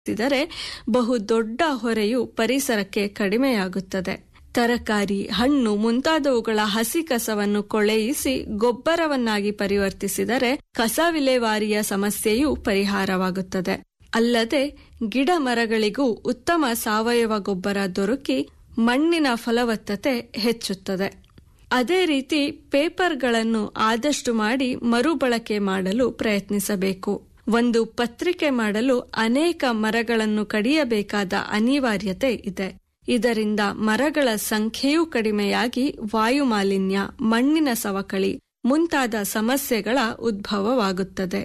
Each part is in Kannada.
ಬಳಸಿದರೆ ಬಹು ದೊಡ್ಡ ಹೊರೆಯು ಪರಿಸರಕ್ಕೆ ಕಡಿಮೆಯಾಗುತ್ತದೆ ತರಕಾರಿ ಹಣ್ಣು ಮುಂತಾದವುಗಳ ಹಸಿ ಕಸವನ್ನು ಕೊಳೆಯಿಸಿ ಗೊಬ್ಬರವನ್ನಾಗಿ ಪರಿವರ್ತಿಸಿದರೆ ಕಸ ವಿಲೇವಾರಿಯ ಸಮಸ್ಯೆಯೂ ಪರಿಹಾರವಾಗುತ್ತದೆ ಅಲ್ಲದೆ ಗಿಡ ಮರಗಳಿಗೂ ಉತ್ತಮ ಸಾವಯವ ಗೊಬ್ಬರ ದೊರಕಿ ಮಣ್ಣಿನ ಫಲವತ್ತತೆ ಹೆಚ್ಚುತ್ತದೆ ಅದೇ ರೀತಿ ಪೇಪರ್ಗಳನ್ನು ಆದಷ್ಟು ಮಾಡಿ ಮರುಬಳಕೆ ಮಾಡಲು ಪ್ರಯತ್ನಿಸಬೇಕು ಒಂದು ಪತ್ರಿಕೆ ಮಾಡಲು ಅನೇಕ ಮರಗಳನ್ನು ಕಡಿಯಬೇಕಾದ ಅನಿವಾರ್ಯತೆ ಇದೆ ಇದರಿಂದ ಮರಗಳ ಸಂಖ್ಯೆಯೂ ಕಡಿಮೆಯಾಗಿ ವಾಯುಮಾಲಿನ್ಯ ಮಣ್ಣಿನ ಸವಕಳಿ ಮುಂತಾದ ಸಮಸ್ಯೆಗಳ ಉದ್ಭವವಾಗುತ್ತದೆ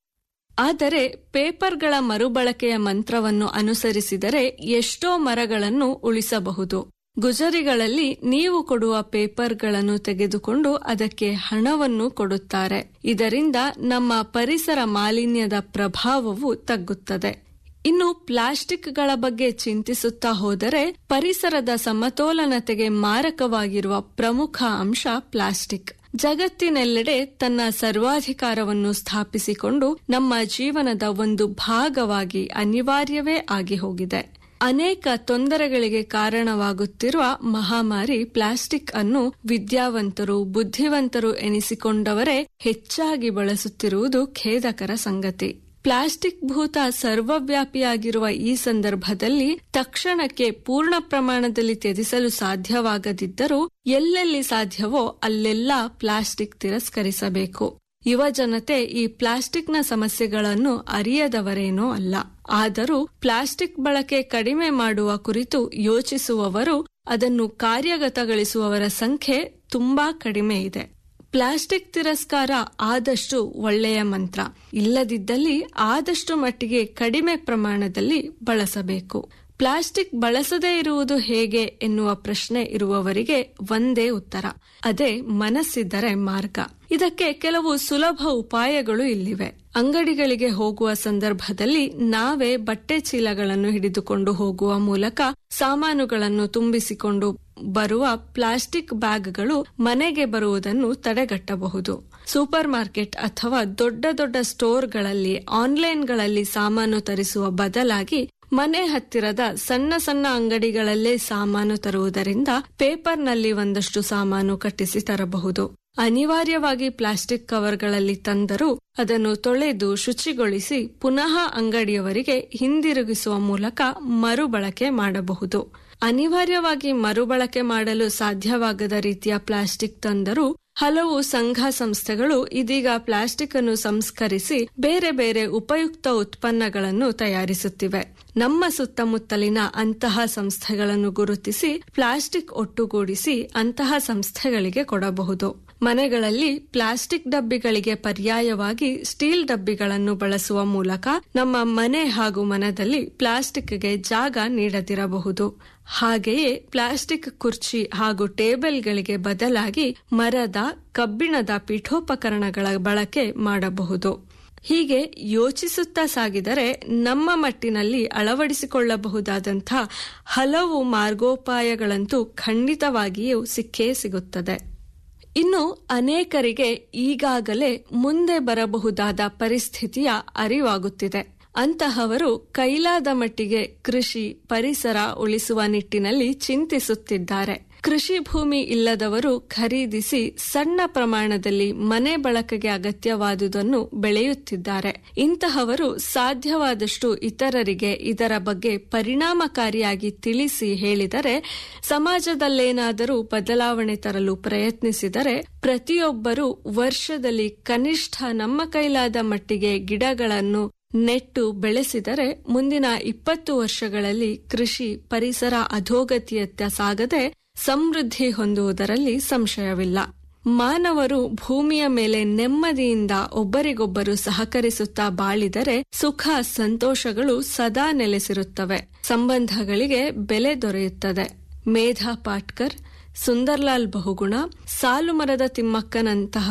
ಆದರೆ ಪೇಪರ್ಗಳ ಮರುಬಳಕೆಯ ಮಂತ್ರವನ್ನು ಅನುಸರಿಸಿದರೆ ಎಷ್ಟೋ ಮರಗಳನ್ನು ಉಳಿಸಬಹುದು ಗುಜರಿಗಳಲ್ಲಿ ನೀವು ಕೊಡುವ ಪೇಪರ್ಗಳನ್ನು ತೆಗೆದುಕೊಂಡು ಅದಕ್ಕೆ ಹಣವನ್ನು ಕೊಡುತ್ತಾರೆ ಇದರಿಂದ ನಮ್ಮ ಪರಿಸರ ಮಾಲಿನ್ಯದ ಪ್ರಭಾವವು ತಗ್ಗುತ್ತದೆ ಇನ್ನು ಪ್ಲಾಸ್ಟಿಕ್ಗಳ ಬಗ್ಗೆ ಚಿಂತಿಸುತ್ತಾ ಹೋದರೆ ಪರಿಸರದ ಸಮತೋಲನತೆಗೆ ಮಾರಕವಾಗಿರುವ ಪ್ರಮುಖ ಅಂಶ ಪ್ಲಾಸ್ಟಿಕ್ ಜಗತ್ತಿನೆಲ್ಲೆಡೆ ತನ್ನ ಸರ್ವಾಧಿಕಾರವನ್ನು ಸ್ಥಾಪಿಸಿಕೊಂಡು ನಮ್ಮ ಜೀವನದ ಒಂದು ಭಾಗವಾಗಿ ಅನಿವಾರ್ಯವೇ ಆಗಿ ಹೋಗಿದೆ ಅನೇಕ ತೊಂದರೆಗಳಿಗೆ ಕಾರಣವಾಗುತ್ತಿರುವ ಮಹಾಮಾರಿ ಪ್ಲಾಸ್ಟಿಕ್ ಅನ್ನು ವಿದ್ಯಾವಂತರು ಬುದ್ಧಿವಂತರು ಎನಿಸಿಕೊಂಡವರೇ ಹೆಚ್ಚಾಗಿ ಬಳಸುತ್ತಿರುವುದು ಖೇದಕರ ಸಂಗತಿ ಪ್ಲಾಸ್ಟಿಕ್ ಭೂತ ಸರ್ವವ್ಯಾಪಿಯಾಗಿರುವ ಈ ಸಂದರ್ಭದಲ್ಲಿ ತಕ್ಷಣಕ್ಕೆ ಪೂರ್ಣ ಪ್ರಮಾಣದಲ್ಲಿ ತ್ಯಜಿಸಲು ಸಾಧ್ಯವಾಗದಿದ್ದರೂ ಎಲ್ಲೆಲ್ಲಿ ಸಾಧ್ಯವೋ ಅಲ್ಲೆಲ್ಲ ಪ್ಲಾಸ್ಟಿಕ್ ತಿರಸ್ಕರಿಸಬೇಕು ಯುವ ಜನತೆ ಈ ಪ್ಲಾಸ್ಟಿಕ್ನ ಸಮಸ್ಯೆಗಳನ್ನು ಅರಿಯದವರೇನೋ ಅಲ್ಲ ಆದರೂ ಪ್ಲಾಸ್ಟಿಕ್ ಬಳಕೆ ಕಡಿಮೆ ಮಾಡುವ ಕುರಿತು ಯೋಚಿಸುವವರು ಅದನ್ನು ಕಾರ್ಯಗತಗೊಳಿಸುವವರ ಸಂಖ್ಯೆ ತುಂಬಾ ಕಡಿಮೆ ಇದೆ ಪ್ಲಾಸ್ಟಿಕ್ ತಿರಸ್ಕಾರ ಆದಷ್ಟು ಒಳ್ಳೆಯ ಮಂತ್ರ ಇಲ್ಲದಿದ್ದಲ್ಲಿ ಆದಷ್ಟು ಮಟ್ಟಿಗೆ ಕಡಿಮೆ ಪ್ರಮಾಣದಲ್ಲಿ ಬಳಸಬೇಕು ಪ್ಲಾಸ್ಟಿಕ್ ಬಳಸದೇ ಇರುವುದು ಹೇಗೆ ಎನ್ನುವ ಪ್ರಶ್ನೆ ಇರುವವರಿಗೆ ಒಂದೇ ಉತ್ತರ ಅದೇ ಮನಸ್ಸಿದ್ದರೆ ಮಾರ್ಗ ಇದಕ್ಕೆ ಕೆಲವು ಸುಲಭ ಉಪಾಯಗಳು ಇಲ್ಲಿವೆ ಅಂಗಡಿಗಳಿಗೆ ಹೋಗುವ ಸಂದರ್ಭದಲ್ಲಿ ನಾವೇ ಬಟ್ಟೆ ಚೀಲಗಳನ್ನು ಹಿಡಿದುಕೊಂಡು ಹೋಗುವ ಮೂಲಕ ಸಾಮಾನುಗಳನ್ನು ತುಂಬಿಸಿಕೊಂಡು ಬರುವ ಪ್ಲಾಸ್ಟಿಕ್ ಬ್ಯಾಗ್ಗಳು ಮನೆಗೆ ಬರುವುದನ್ನು ತಡೆಗಟ್ಟಬಹುದು ಸೂಪರ್ ಮಾರ್ಕೆಟ್ ಅಥವಾ ದೊಡ್ಡ ದೊಡ್ಡ ಸ್ಟೋರ್ಗಳಲ್ಲಿ ಆನ್ಲೈನ್ಗಳಲ್ಲಿ ಸಾಮಾನು ತರಿಸುವ ಬದಲಾಗಿ ಮನೆ ಹತ್ತಿರದ ಸಣ್ಣ ಸಣ್ಣ ಅಂಗಡಿಗಳಲ್ಲೇ ಸಾಮಾನು ತರುವುದರಿಂದ ಪೇಪರ್ನಲ್ಲಿ ಒಂದಷ್ಟು ಸಾಮಾನು ಕಟ್ಟಿಸಿ ತರಬಹುದು ಅನಿವಾರ್ಯವಾಗಿ ಪ್ಲಾಸ್ಟಿಕ್ ಕವರ್ಗಳಲ್ಲಿ ತಂದರೂ ಅದನ್ನು ತೊಳೆದು ಶುಚಿಗೊಳಿಸಿ ಪುನಃ ಅಂಗಡಿಯವರಿಗೆ ಹಿಂದಿರುಗಿಸುವ ಮೂಲಕ ಮರುಬಳಕೆ ಮಾಡಬಹುದು ಅನಿವಾರ್ಯವಾಗಿ ಮರುಬಳಕೆ ಮಾಡಲು ಸಾಧ್ಯವಾಗದ ರೀತಿಯ ಪ್ಲಾಸ್ಟಿಕ್ ತಂದರೂ ಹಲವು ಸಂಘ ಸಂಸ್ಥೆಗಳು ಇದೀಗ ಪ್ಲಾಸ್ಟಿಕ್ ಅನ್ನು ಸಂಸ್ಕರಿಸಿ ಬೇರೆ ಬೇರೆ ಉಪಯುಕ್ತ ಉತ್ಪನ್ನಗಳನ್ನು ತಯಾರಿಸುತ್ತಿವೆ ನಮ್ಮ ಸುತ್ತಮುತ್ತಲಿನ ಅಂತಹ ಸಂಸ್ಥೆಗಳನ್ನು ಗುರುತಿಸಿ ಪ್ಲಾಸ್ಟಿಕ್ ಒಟ್ಟುಗೂಡಿಸಿ ಅಂತಹ ಸಂಸ್ಥೆಗಳಿಗೆ ಕೊಡಬಹುದು ಮನೆಗಳಲ್ಲಿ ಪ್ಲಾಸ್ಟಿಕ್ ಡಬ್ಬಿಗಳಿಗೆ ಪರ್ಯಾಯವಾಗಿ ಸ್ಟೀಲ್ ಡಬ್ಬಿಗಳನ್ನು ಬಳಸುವ ಮೂಲಕ ನಮ್ಮ ಮನೆ ಹಾಗೂ ಮನದಲ್ಲಿ ಪ್ಲಾಸ್ಟಿಕ್ಗೆ ಜಾಗ ನೀಡದಿರಬಹುದು ಹಾಗೆಯೇ ಪ್ಲಾಸ್ಟಿಕ್ ಕುರ್ಚಿ ಹಾಗೂ ಟೇಬಲ್ಗಳಿಗೆ ಬದಲಾಗಿ ಮರದ ಕಬ್ಬಿಣದ ಪೀಠೋಪಕರಣಗಳ ಬಳಕೆ ಮಾಡಬಹುದು ಹೀಗೆ ಯೋಚಿಸುತ್ತಾ ಸಾಗಿದರೆ ನಮ್ಮ ಮಟ್ಟಿನಲ್ಲಿ ಅಳವಡಿಸಿಕೊಳ್ಳಬಹುದಾದಂಥ ಹಲವು ಮಾರ್ಗೋಪಾಯಗಳಂತೂ ಖಂಡಿತವಾಗಿಯೂ ಸಿಕ್ಕೇ ಸಿಗುತ್ತದೆ ಇನ್ನು ಅನೇಕರಿಗೆ ಈಗಾಗಲೇ ಮುಂದೆ ಬರಬಹುದಾದ ಪರಿಸ್ಥಿತಿಯ ಅರಿವಾಗುತ್ತಿದೆ ಅಂತಹವರು ಕೈಲಾದ ಮಟ್ಟಿಗೆ ಕೃಷಿ ಪರಿಸರ ಉಳಿಸುವ ನಿಟ್ಟಿನಲ್ಲಿ ಚಿಂತಿಸುತ್ತಿದ್ದಾರೆ ಕೃಷಿ ಭೂಮಿ ಇಲ್ಲದವರು ಖರೀದಿಸಿ ಸಣ್ಣ ಪ್ರಮಾಣದಲ್ಲಿ ಮನೆ ಬಳಕೆಗೆ ಅಗತ್ಯವಾದುದನ್ನು ಬೆಳೆಯುತ್ತಿದ್ದಾರೆ ಇಂತಹವರು ಸಾಧ್ಯವಾದಷ್ಟು ಇತರರಿಗೆ ಇದರ ಬಗ್ಗೆ ಪರಿಣಾಮಕಾರಿಯಾಗಿ ತಿಳಿಸಿ ಹೇಳಿದರೆ ಸಮಾಜದಲ್ಲೇನಾದರೂ ಬದಲಾವಣೆ ತರಲು ಪ್ರಯತ್ನಿಸಿದರೆ ಪ್ರತಿಯೊಬ್ಬರೂ ವರ್ಷದಲ್ಲಿ ಕನಿಷ್ಠ ನಮ್ಮ ಕೈಲಾದ ಮಟ್ಟಿಗೆ ಗಿಡಗಳನ್ನು ನೆಟ್ಟು ಬೆಳೆಸಿದರೆ ಮುಂದಿನ ಇಪ್ಪತ್ತು ವರ್ಷಗಳಲ್ಲಿ ಕೃಷಿ ಪರಿಸರ ಅಧೋಗತಿಯತ್ತ ಸಾಗದೆ ಸಮೃದ್ಧಿ ಹೊಂದುವುದರಲ್ಲಿ ಸಂಶಯವಿಲ್ಲ ಮಾನವರು ಭೂಮಿಯ ಮೇಲೆ ನೆಮ್ಮದಿಯಿಂದ ಒಬ್ಬರಿಗೊಬ್ಬರು ಸಹಕರಿಸುತ್ತಾ ಬಾಳಿದರೆ ಸುಖ ಸಂತೋಷಗಳು ಸದಾ ನೆಲೆಸಿರುತ್ತವೆ ಸಂಬಂಧಗಳಿಗೆ ಬೆಲೆ ದೊರೆಯುತ್ತದೆ ಮೇಧಾ ಪಾಟ್ಕರ್ ಸುಂದರ್ಲಾಲ್ ಬಹುಗುಣ ಸಾಲುಮರದ ತಿಮ್ಮಕ್ಕನಂತಹ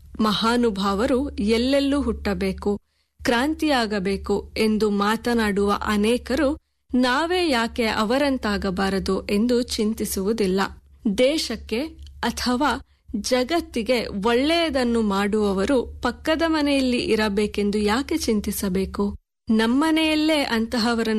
ಮಹಾನುಭಾವರು ಎಲ್ಲೆಲ್ಲೂ ಹುಟ್ಟಬೇಕು ಕ್ರಾಂತಿಯಾಗಬೇಕು ಎಂದು ಮಾತನಾಡುವ ಅನೇಕರು ನಾವೇ ಯಾಕೆ ಅವರಂತಾಗಬಾರದು ಎಂದು ಚಿಂತಿಸುವುದಿಲ್ಲ ದೇಶಕ್ಕೆ ಅಥವಾ ಜಗತ್ತಿಗೆ ಒಳ್ಳೆಯದನ್ನು ಮಾಡುವವರು ಪಕ್ಕದ ಮನೆಯಲ್ಲಿ ಇರಬೇಕೆಂದು ಯಾಕೆ ಚಿಂತಿಸಬೇಕು ನಮ್ಮನೆಯಲ್ಲೇ ಅಂತಹವರನ್ನು